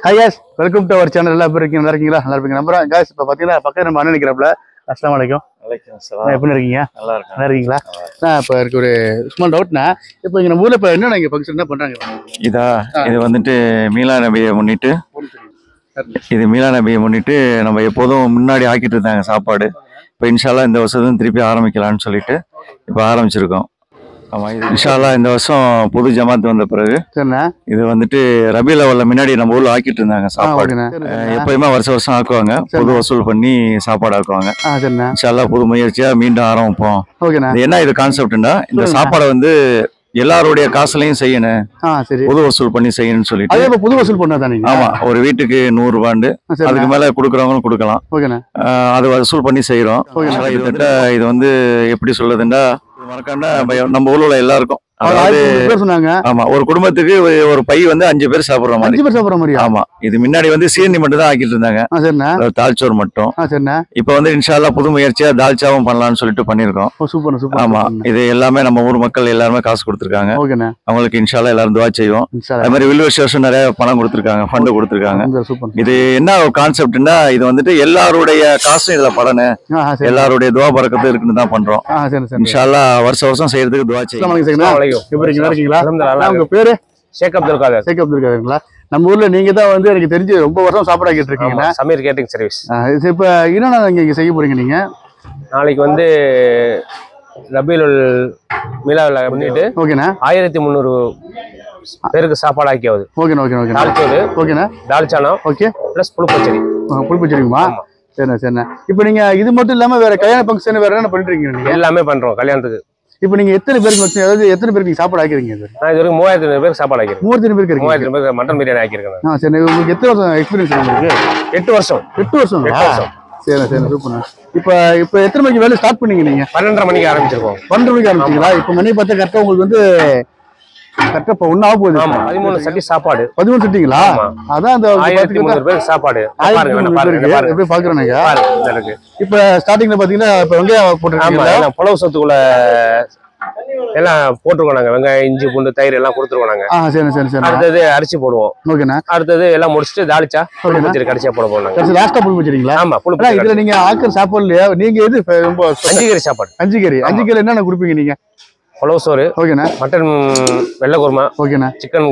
Hi guys welcome to our channel நல்லா இருக்கீங்க நல்லா இருக்கீங்களா நல்லா இருப்பீங்க நம்புறேன் guys இப்போ பார்த்தீங்கன்னா பக்கத்துல நம்ம அண்ணன் நிற்கிறப்பல அஸ்லாம் வலைக்கும் வலைக்கம் அண்ணா, சலாம் எப்படி இருக்கீங்க நல்லா இருக்கேன் நல்லா இருக்கீங்களா நான் இப்போ இருக்கு ஒரு ஸ்மால் டவுட்னா இப்போ இங்கே நம்ம ஊரில் இப்போ என்ன இங்கே ஃபங்க்ஷன் என்ன பண்ணுறாங்க இதா இது வந்துட்டு மீலா நபியை முன்னிட்டு இது மீலா நபியை முன்னிட்டு நம்ம எப்போதும் முன்னாடி ஆக்கிட்டு இருந்தாங்க சாப்பாடு இப்போ இன்ஷால்லா இந்த வருஷத்தும் திருப்பி ஆரம்பிக்கலாம்னு சொல்லிட்டு இப்போ ஆரம்பிச்சிருக்கோம் ஆமாம் இது இன்ஷால்லா இந்த வருஷம் புது ஜமாத் வந்த பிறகு சரிண்ணா இது வந்துட்டு ரபி லெவலில் முன்னாடி நம்ம ஊரில் ஆக்கிட்டு இருந்தாங்க ஆ சாப்பாடு ஓகேண்ணா அஹ் எப்பயுமே வருஷம் வருஷம் ஆக்குவாங்க புது வசூல் பண்ணி சாப்பாடு ஆக்குவாங்க ஆ சரிண்ணா இன்ஷால்லா புது முயற்சியா மீண்டும் ஆரம்பிப்போம் ஓகேண்ணா இது என்ன இது கான்செப்ட்னா இந்த சொல்லுங்க. சாப்பாடை வந்து எல்லாருடைய காசுலையும் செய்யணும் ஆ சரி புது வசூல் பண்ணி செய்யணும்னு சொல்லிட்டு அதே இப்போ புது வசூல் பண்ணா தானே ஆமா ஒரு வீட்டுக்கு நூறு ரூபாண்டு சரிண்ணா அதுக்கு மேல கொடுக்குறவங்களும் கொடுக்கலாம் ஓகேண்ணா ஆஹ் அது வசூல் பண்ணி செய்யறோம் ஓகே. இது வந்து இது வந்து எப்படி சொல்லுதுன்னா இது மறக்காம நம்ம- நம்ம ஊர்ல உள்ள எல்லாருக்கும் அவர் அதாவது ஆயிரத்தி முந்நூறு பேர் சொன்னாங்க ஆமா ஒரு குடும்பத்துக்கு ஒரு- ஒரு பை வந்து அஞ்சு பேர் சாப்பிடுற மாதிரி அஞ்சு பேர் சாப்பிட்ற மாதிரியா ஆமா இது முன்னாடி வந்து சீனி மட்டும் தான் ஆக்கிட்டு இருந்தாங்க ஆ சரிண்ணா அதாவது தால்ச்சோறு மட்டும் ஆ சரிண்ணா இப்போ வந்து இன்ஷால்லா புது முயற்சியா தால்ச்சாவும் பண்ணலாம்னு சொல்லிட்டு பண்ணிருக்கோம் ஓ சூப்பர் சூப்பர் ஆமா இது எல்லாமே நம்ம ஊர் மக்கள் எல்லாருமே காசு கொடுத்துருக்காங்க ஓகேண்ணா அவங்களுக்கு இன்ஷால்லா எல்லாரும் துவா செய்வோம் இன்ஷா அது மாதிரி வில் விஷயம் நிறைய பணம் கொடுத்துருக்காங்க ஃபண்டு கொடுத்துருக்காங்க அல்லாஹ். சூப்பர் இது என்ன ஒரு கான்செப்ட்னா இது வந்துட்டு எல்லாருடைய காசும் இதுல படணும் ஆ சரி எல்லாருடைய துவா பறக்கத்து இருக்குன்னு தான் பண்றோம் ஆ சரி சரி இன்ஷால்லா வருஷம் வருஷம் செய்யறதுக்கு துவா செய்யும் அஸ்ஸலாமு அலைக்கும் சரிண்ணா வலைக்கும். எப்படி இருக்கீங்க நல்லா இருக்கீங்களா அல்ஹம்துலில்லாஹ், அண்ணா, நல்லா உங்க பேரு ஷேக் அப்துல் காதர் சேக் அப்துல் காதருங்களா நம்ம ஊர்ல நீங்க தான் வந்து எனக்கு தெரிஞ்சு ரொம்ப வருஷம் சாப்பாடு ஆக்கிட்டு இருக்கீங்களா ஆமா, சமீர் கேட்டிங் சர்வீஸ் இப்ப என்னென்ன இங்க இங்க செய்ய போறீங்க நீங்க நாளைக்கு வந்து ரபீலுல் மிலாவில் முன்னிட்டு ஓகேண்ணா ஆயிரத்தி முந்நூறு பேருக்கு சாப்பாடு ஆக்கியாவது ஓகேண்ணா ஓகேண்ணா ஓகேண்ணா தால்ச்சோறு ஓகேண்ணா தால்ச்சானம் ஓகே ப்ளஸ் புழு பச்சடி புளிப்பச்சிருக்குமா ஆமா. சரிண்ணா சரிண்ணா இப்போ நீங்க இது மட்டும் இல்லாம வேற கல்யாண ஃபங்க்ஷன் வேற என்ன பண்ணிட்டு இருக்கீங்க நீங்க எல்லாமே பண்றோம் கல்யாணத்துக்கு இப்போ நீங்க எத்தனை பேருக்கு வச்சு அதாவது எத்தனை பேருக்கு நீங்க சாப்பாடு ஆக்கிறீங்க இது நான் இது வரைக்கும் மூவாயிரத்தி ஐநூறு பேருக்கு சாப்பாடு ஆக்கியிருக்கேன் மூவாயிரத்தி பேருக்கு இருக்கீங்க மூவாயிரத்தி பேருக்கு மட்டன் பிரியாணி ஆக்கியிருக்கேன் ஆ சரி உங்களுக்கு எத்தனை வருஷம் எக்ஸ்பீரியன்ஸ் உங்களுக்கு எட்டு வருஷம் எட்டு வருஷம் எட்டு வருஷம். சரி சரி சூப்பர்ண்ணா இப்போ இப்போ எத்தனை மணிக்கு வேலை ஸ்டார்ட் பண்ணீங்க நீங்க பன்னெண்டரை மணிக்கு ஆரம்பிச்சிருக்கோம் பன்னெண்டு மணிக்கு ஆரம்பிச்சீங்களா இப்போ மணி பார்த்தா கரெக்டாக உங்களுக்கு வந்து கரெக்டாக இப்போ ஒன்றும் ஆக போகுது ஆமா பதிமூணு சட்டி சாப்பாடு பதிமூணு சட்டிங்களா ஆமா. அதான் அந்த ஆயிரத்தி முந்நூறு பேருக்கு சாப்பாடு ஆயிரத்தி பாருங்க வேணா முந்நூறு பாருங்க பேருக்கு பாருங்க எப்படி பாக்குறேங்க பாருங்க இந்த இருக்கு. இப்போ ஸ்டார்டிங்ல பாத்தீங்கன்னா இப்போ வெங்காயம் ஆமா போட்டுருக்கீங்களா எல்லாம் புலவு சொத்துக்குள்ள எல்லாம் போட்டுருக்கோம் நாங்க வெங்காயம் இஞ்சி பூண்டு தயிர் எல்லாம் கொடுத்துருவோம் நாங்க ஆ சரி சரி சரி அடுத்தது அரிசி போடுவோம் ஓகேண்ணா அடுத்தது எல்லாம் முடிச்சுட்டு தாளிச்சா புளி ஓகேண்ணா. பச்சடி கடைசியா போட போறோம் நாங்க கடைசி லாஸ்டா புல் வச்சிருக்கீங்களா ஆமா புளி அண்ணா, பச்சடி இதுல நீங்க ஆக்கிற சாப்பாடுலயா நீங்க எது இப்ப ரொம்ப அஞ்சு கறி சாப்பாடு அஞ்சு கறி அஞ்சு கறி என்னென்ன கொடுப்பீங்க நீங்க புலவு சோறு ஓகேண்ணா மட்டன் வெள்ளை குருமா ஓகேண்ணா சிக்கன்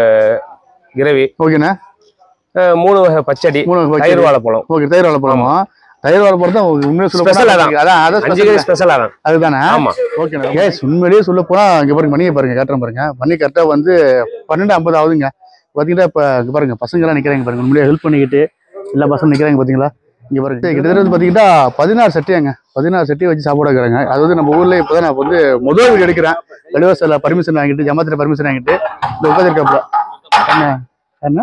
கிரேவி ஓகேண்ணா மூணு வகை பச்சடி மூணு வகை தயிர் பச்சடி. வாழைப்பழம் ஓகே தயிர் வாழைப்பழமா தயிர் வாழைப்பழம் தான் உண்மையை சொல்ல Special போனா அதான். அதான் அதான் அஞ்சு special கறி தான். ஸ்பெஷல் ஆகும் அதுதானே ஆமா ஓகேண்ணா கேஸ் உண்மையிலேயே சொல்ல போனா இங்க பாருங்க மணியை பாருங்க காட்டுறேன் பாருங்க மணி கரெக்டா வந்து பன்னெண்டு ஐம்பது ஆகுதுங்க பாத்தீங்கன்னா இப்ப இங்க பாருங்க பசங்க எல்லாம் நிக்கிறாங்க பாருங்க உண்மையிலேயே ஹெல்ப் பண்ணிக்கிட்டு எல்லா பசங்க நிக்கிறாங்க பாத்தீங்களா இங்க பாருங்க கிட்டத்தட்ட வந்து பாத்தீங்கன்னா பதினாறு சட்டியாங்க பதினாறு சட்டி வச்சு சாப்பாடு வைக்கிறாங்க அது வந்து நம்ம ஊர்ல இப்பதான் நான் வந்து முதல் வீடு எடுக்கிறேன் வெளிவாசல பர்மிஷன் வாங்கிட்டு ஜமாத்துல பர்மிஷன் வாங்கிட்டு இந்த உட்காந்துருக்காப்புல என்ன என்ன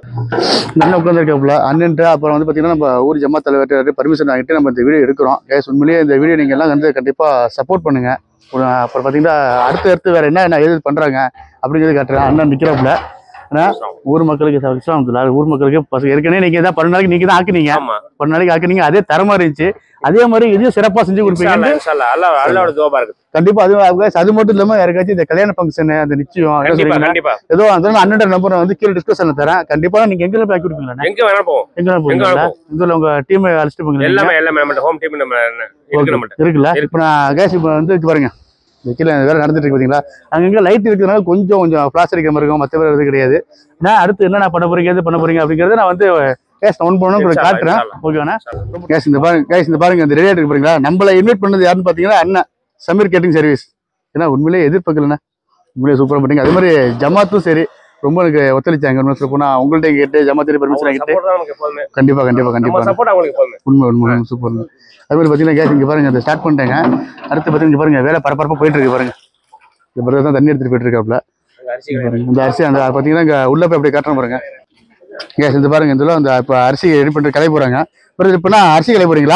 நல்லா உட்காந்துருக்காப்புல அண்ணன்ட்டு அப்புறம் வந்து பாத்தீங்கன்னா நம்ம ஊர் ஜமாத் தலைவர்கிட்ட பர்மிஷன் வாங்கிட்டு நம்ம இந்த வீடியோ எடுக்கிறோம் கேஸ் உண்மையிலேயே இந்த வீடியோ நீங்க எல்லாம் வந்து கண்டிப்பா சப்போர்ட் பண்ணுங்க ஒரு அப்புறம் பாத்தீங்கன்னா அடுத்து அடுத்து வேற என்ன என்ன எது பண்றாங்க அப்படிங்கிறது காட்டுறேன் அண்ணன் நிக்கிறப்பல ஆனா ஊர் மக்களுக்கு ச- இஸ்லாம் அப்துல்லா, ஊர் மக்களுக்கு பசங்க ஏற்கனவே நீங்க தான் பன்னெண்டு நாளைக்கு நீங்க தான் ஆக்குனீங்க ஆமா பன்னெண்டு நாளைக்கு ஆக்குனீங்க அதே தரமா இருந்துச்சு அதே மாதிரி இதையும் சிறப்பா செஞ்சு இன்ஷா கொடுப்பீங்க அல்லாஹ், இன்ஷா அல்லாஹ். அல்லாஹ் அல்லாஹ்வோட துவா இருக்கு கண்டிப்பா அது அவங்க அது மட்டும் இல்லாம யாருக்காச்சும் இந்த கல்யாண ஃபங்க்ஷன் அந்த நிச்சயம் என்ன கண்டிப்பா சொல்றீங்க? கண்டிப்பா ஏதோ அந்த அண்ணன் நம்பர் வந்து கீழே டிஸ்கஷன்ல தரேன் கண்டிப்பா நீங்க எங்க போய் ஆக்கி கொடுப்பீங்களா எங்க வேணா போவோம் எங்க எங்க போவீங்களா வேணா இதுல உங்க டீம் அழைச்சிட்டு போங்க எல்லாமே எல்லாமே நம்ம ஹோம் டீம் நம்ம இருக்கு நம்மகிட்ட இருக்குல்ல இருக்கு. இப்போ நான் கேஸ் இப்போ வந்து இங்க பாருங்க இந்த கீழே வேலை நடந்துட்டு இருக்கு பாத்தீங்களா அங்கங்க லைட் இருக்கிறதுனால கொஞ்சம் கொஞ்சம் ஃபிளாஷ் அடிக்கிற மாதிரி இருக்கும் மற்ற பேர் இது கிடையாது நான் அடுத்து என்ன நான் பண்ண போறீங்க எது பண்ண போறீங்க அப்படிங்கறத நான் வந்து கேஸ் ஒன் பண்ணணும் உங்களுக்கு இன்ஷா அல்லாஹ், காட்டுறேன் இன்ஷா அல்லாஹ். ஓகேண்ணா கேஸ் இந்த பாருங்க கேஸ் இந்த பாருங்க இந்த ரெடியாக இருக்கு பாருங்களா நம்மள இன்வைட் பண்ணது யாருன்னு பாத்தீங்கன்னா அண்ணன் சமீர் கேட்டிங் சர்வீஸ் ஏன்னா உண்மையிலேயே எதிர்பார்க்கலண்ணா உண்மையிலேயே சூப்பராக பண்ணீங்க அதே மாதிரி ஜமாத்தும் சரி ரொம்ப எனக்கு ஒத்துழைச்சாங்க உண்மை சொல்ல போனா உங்கள்ட்ட கேட்டு ஜமாத்திரி பர்மிஷன் அவங்க ஆகிட்டு support தான் நமக்கு எப்போதுமே கண்டிப்பா கண்டிப்பா நம்ம கண்டிப்பா சப்போர்ட் அவங்களுக்கு எப்போதுமே உண்மை உண்மை சூப்பர் அது மாதிரி பார்த்தீங்கன்னா கேஸ் இங்கே பாருங்க அதை ஸ்டார்ட் பண்ணிட்டேங்க அடுத்து பார்த்தீங்கன்னா இங்க பாருங்க வேலை பரபரப்பாக போயிட்டு இருக்கு பாருங்க இந்த பிறகு தான் தண்ணி எடுத்துட்டு போயிட்டு இருக்காப்ல அரிசி கிடையாது. இந்த அரிசி அந்த பார்த்தீங்கன்னா இங்கே உள்ள போய் அப்படியே காட்டுறேன் பாருங்க கேஸ் இந்த பாருங்க இதில் அந்த இப்போ அரிசி ரெடி பண்ணிட்டு கிளை போறாங்க பிறகு இப்போ நான் அரிசி கிளை போறீங்களா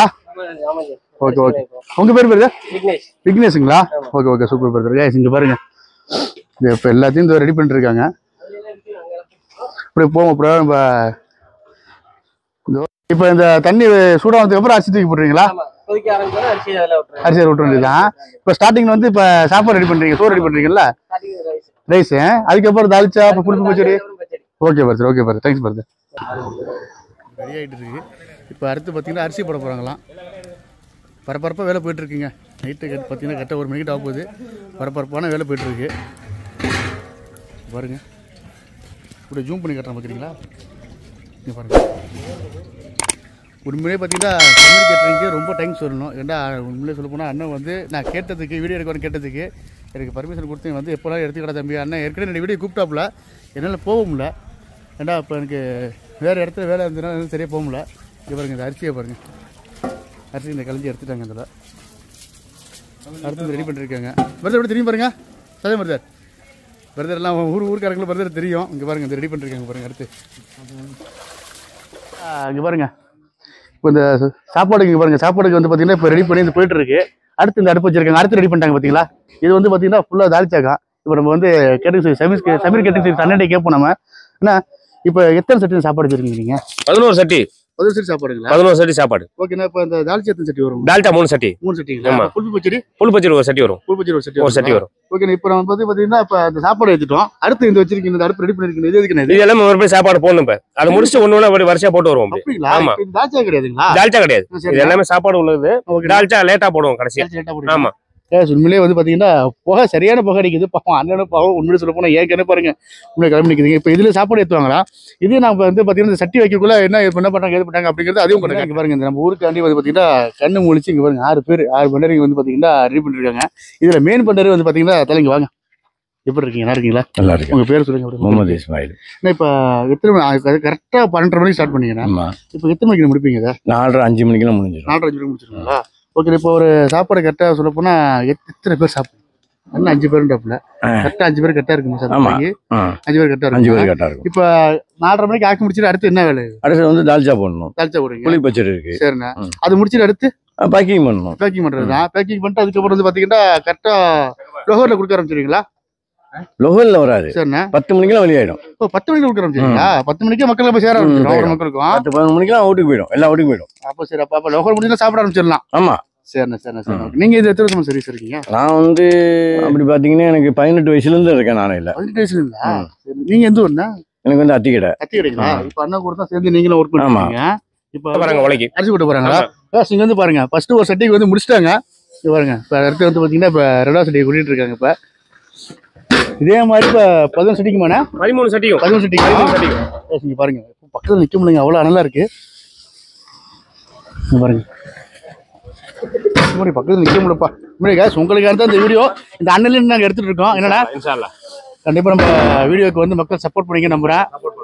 ஓகே ஓகே உங்க பேர் பேரு விக்னேஷுங்களா okay okay super brother gas இங்க பாருங்க இது இப்போ எல்லாத்தையும் ரெடி பண்ணிட்டு இருக்காங்க இப்படி போவோம் அப்புறம் இப்போ இப்போ இந்த தண்ணி சூடானதுக்கு அப்புறம் அரிசி தூக்கி போட்டுறீங்களா கொதிக்க ஆரம்பிச்சோன்னா அரிசி அதில் விட்டுறேன் அரிசி விட்டுற வேண்டியதுதான் இப்போ ஸ்டார்டிங் வந்து இப்போ சாப்பாடு ரெடி பண்றீங்க சோறு ரெடி பண்றீங்கல்ல ரைஸ் ரைஸ் அதுக்கப்புறம் தாளிச்சா அப்போ புளிப்பு பச்சடி பச்சடி okay brother okay brother thanks brother ready ஆகிட்டு இருக்கு இப்போ அடுத்து பார்த்தீங்கன்னா அரிசி போட போகிறாங்களாம் பரபரப்பாக வேலை போயிட்டுருக்குங்க நைட்டு கட் பார்த்தீங்கன்னா கரெக்டாக ஒரு மணிக்கிட்ட ஆக போகுது பரபரப்பான வேலை போயிட்டுருக்கு பாருங்க இப்படி ஜூம் பண்ணி கட்டுறேன் பார்க்குறீங்களா இங்கே பாருங்க உண்மையிலே பார்த்தீங்கன்னா சமையல் கேட்டரிங்க்கு ரொம்ப டைம் சொல்லணும் ஏன்னா உண்மையிலே சொல்ல போனால் அண்ணன் வந்து நான் கேட்டதுக்கு வீடியோ எடுக்கணும் கேட்டதுக்கு எனக்கு பர்மிஷன் கொடுத்து வந்து எப்போலாம் எடுத்துக்கடா தம்பி அண்ணன் ஏற்கனவே ரெண்டு வீடியோ கூப்பிட்டாப்புல என்னால் போக முடியல ஏன்னா இப்போ எனக்கு வேறு இடத்துல வேலை இருந்ததுனால என்னால சரியாக போக முடியல இங்கே பாருங்க இந்த அரிசியை பாருங்க அரிசி இந்த கலைஞ்சி எடுத்துட்டாங்க இதில் அடுத்து ரெடி பண்ணிருக்காங்க பிரதர் எப்படி தெரியும் பாருங்க சதே பிரதர் பிரதர் எல்லாம் ஊர் ஊருக்காரங்களும் பிரதர் தெரியும் இங்கே பாருங்க இந்த ரெடி பண்ணிருக்காங்க பாருங்க அடுத்து இங்கே பாருங்க இப்போ இந்த சாப்பாடுக்கு இங்கே பாருங்க சாப்பாடுக்கு வந்து பார்த்தீங்கன்னா இப்போ ரெடி பண்ணி இந்த போயிட்டு இருக்கு அடுத்து இந்த அடுப்பு வச்சிருக்காங்க அடுத்து ரெடி பண்ணிட்டாங்க பார்த்தீங்களா இது வந்து பார்த்தீங்கன்னா ஃபுல்லாக தாளிச்சாக்கா இப்போ நம்ம வந்து கேட்டரிங் சமீர் சமீர் கேட்டரிங் சன்னடே கேட்போம் நம்ம என்ன இப்போ எத்தனை சட்டி சாப்பாடு வச்சிருக்கீங்க நீங்கள் பதினோரு சட்டி பதினஞ்சு சட்டி சாப்பாடுங்களா பதினோரு சட்டி சாப்பாடு ஓகேண்ணா இப்போ இந்த தாளிச்சி எத்தனை சட்டி வரும் டால்டா மூணு சட்டி மூணு சட்டிங்களா ஆமா. புல் பச்சடி புல் பச்சடி ஒரு சட்டி வரும் புல் பச்சடி ஒரு சட்டி ஒரு சட்டி வரும் ஓகே இப்போ நம்ம வந்து பார்த்தீங்கன்னா இப்போ அந்த சாப்பாடு எடுத்துட்டோம் அடுத்து இந்த வச்சிருக்கீங்க இந்த அடுப்பு ரெடி பண்ணிருக்கீங்க இது எதுக்குண்ணே இது இது எல்லாமே மறுபடியும் சாப்பாடு போடணும் இப்ப அதை முடிச்சுட்டு ஒண்ணு ஒண்ணு அப்படி வரிசையா போட்டு வருவோம் அப்படி அப்படிங்களா ஆமா. இப்போ இது தாச்சா கிடையாதுங்களா டால்ச்சா கிடையாது சரி. இது எல்லாமே சாப்பாடு உள்ளது ஓகே டால்ச்சா லேட்டா போடுவோம் கடைசியா தாளிச்சு லேட்டா போடுங்க. ஆமா ஏன் உண்மையிலே வந்து பார்த்தீங்கன்னா புகை சரியான புகை அடிக்குது பாவம் அண்ணனும் பாவம் உண்மையிலே சொல்ல போனால் ஏற்கனவே பாருங்க உண்மையை கிளம்பி நிற்குதுங்க இப்போ இதில் சாப்பாடு ஏற்றுவாங்களா இது நம்ம வந்து பார்த்தீங்கன்னா இந்த சட்டி வைக்கக்குள்ள என்ன இது என்ன பண்ணுறாங்க எது பண்ணாங்க அப்படிங்கிறது அதையும் பண்ணுறாங்க இங்கே பாருங்க இந்த நம்ம ஊருக்காண்டி வந்து பார்த்தீங்கன்னா கண்ணு முழிச்சு இங்கே பாருங்க ஆறு பேர் ஆறு பண்டரிங்க வந்து பார்த்தீங்கன்னா ரெடி பண்ணிருக்காங்க இதில் மெயின் பண்டரி வந்து பார்த்தீங்கன்னா தலைங்க வாங்க எப்படி இருக்கீங்க நல்லா இருக்கீங்களா நல்லா இருக்கு உங்கள் பேர் சொல்லுங்க அப்படி. முகமது இஸ்மாயில் அண்ணா, இப்போ எத்தனை மணி கரெக்டாக பன்னெண்டரை மணிக்கு ஸ்டார்ட் பண்ணீங்கண்ணா ஆமா இப்போ எத்தனை மணிக்கு முடிப்பீங்க இதை நாலரை அஞ்சு மணிக்கெல்லாம் முடிஞ்சிடும் நாலரை அஞ்சு மணிக்கு முடிச்சிருக்கீங்களா ஓகே இப்போ ஒரு சாப்பாடு கரெக்டாக சொல்ல போனால் எத்தனை பேர் சாப்பிடும் அண்ணா அஞ்சு பேருன்றப்பல ஆ. கரெக்டாக அஞ்சு பேர் கரெக்டாக இருக்குமா சார் ஆமா. இன்னைக்கு? ஆ, அஞ்சு பேர் கரெக்டாக அஞ்சு இருக்கும் பேர் கரெக்டாக இருக்கும் இப்போ நாலரை மணிக்கு ஆக்கி முடிச்சுட்டு அடுத்து என்ன வேலை அடுத்து வந்து தால்ச்சா போடணும் தால்ச்சா போடுறீங்க புளி பச்சடி இருக்கு சரிண்ணா ம். அது முடிச்சுட்டு அடுத்து பேக்கிங் பண்ணணும் பேக்கிங் பண்ணுறது தான் பேக்கிங் பண்ணிட்டு அதுக்கப்புறம் வந்து பார்த்தீங்கன்னா கரெக்டாக லோகரில் கொடுக்க ஆரம்பிச்சிருவீங்களா லொகல்ல வராது சரிண்ணா பத்து மணிக்கெல்லாம் வெளியாயிடும் இப்போ பத்து மணிக்கு கொடுக்க ஆரம்பிச்சிருங்களா பத்து மணிக்கே மக்கள் போய் சேர ம், ஆரம்பிச்சிடும் ஒவ்வொரு போயிடும். மக்களுக்கும் பத்து பதினொன்று மணிக்கெல்லாம் அவுட்டுக்கு போயிடும் எல்லாம் அவுட்டுக்கு போயிடும் அப்போ சரி அப்போ அப்போ லோகல் முடிஞ்சா சாப்பிட ஆரம்பிச்சிடலாம் ஆமா சரிண்ணா சரிண்ணா சரிண்ணா நீங்கள் இது எத்தனை வருஷமா சர்வீஸ் இருக்கீங்க நான் வந்து அப்படி பாத்தீங்கன்னா எனக்கு பதினெட்டு வயசுல இருந்து இருக்கேன் நானே இல்ல பதினெட்டு வயசுல இருந்தா ம். சரி நீங்க எந்த ஊர்னா எனக்கு வந்து அத்திக்கடை கத்தி கிடைங்களா ஆ. இப்ப அண்ணா கூட தான் சேர்ந்து நீங்களும் ஒர்க் ஆமா. பண்ணுவீங்க இப்ப பாருங்க உலைக்கு அரிசி போட்டு போறாங்களா ஃபர்ஸ்ட் இங்க வந்து பாருங்க ஃபர்ஸ்ட் ஒரு சட்டிக்கு வந்து முடிச்சிட்டாங்க இங்க பாருங்க இப்ப அடுத்து வந்து பாத்தீங்கன்னா இப்ப ரெண்டாவது சட்டியை கூட்டிட்டு இருக்காங்க இப்ப இதே மாதிரி இப்ப பதினொன்று சட்டிக்குமாண்ணா பதிமூணு சட்டியும் பதினொன்று சட்டிக்கு பதிமூணு சட்டியும் Yes, இங்க பாருங்க இப்ப பக்கத்துல நிக்க முடியல அவ்வளவு அனலா இருக்கு இங்க பாருங்க முன்னாடி பக்கத்துல நிக்க முடியலப்பா முன்னாடி guys, உங்களுக்காக தான் இந்த வீடியோ இந்த அண்ணன் நாங்க எடுத்துட்டு இருக்கோம் என்னன்னா இன்ஷா அல்லாஹ். கண்டிப்பா நம்ம வீடியோக்கு வந்து மக்கள் சப்போர்ட் பண்ணிக்க நம்புறேன்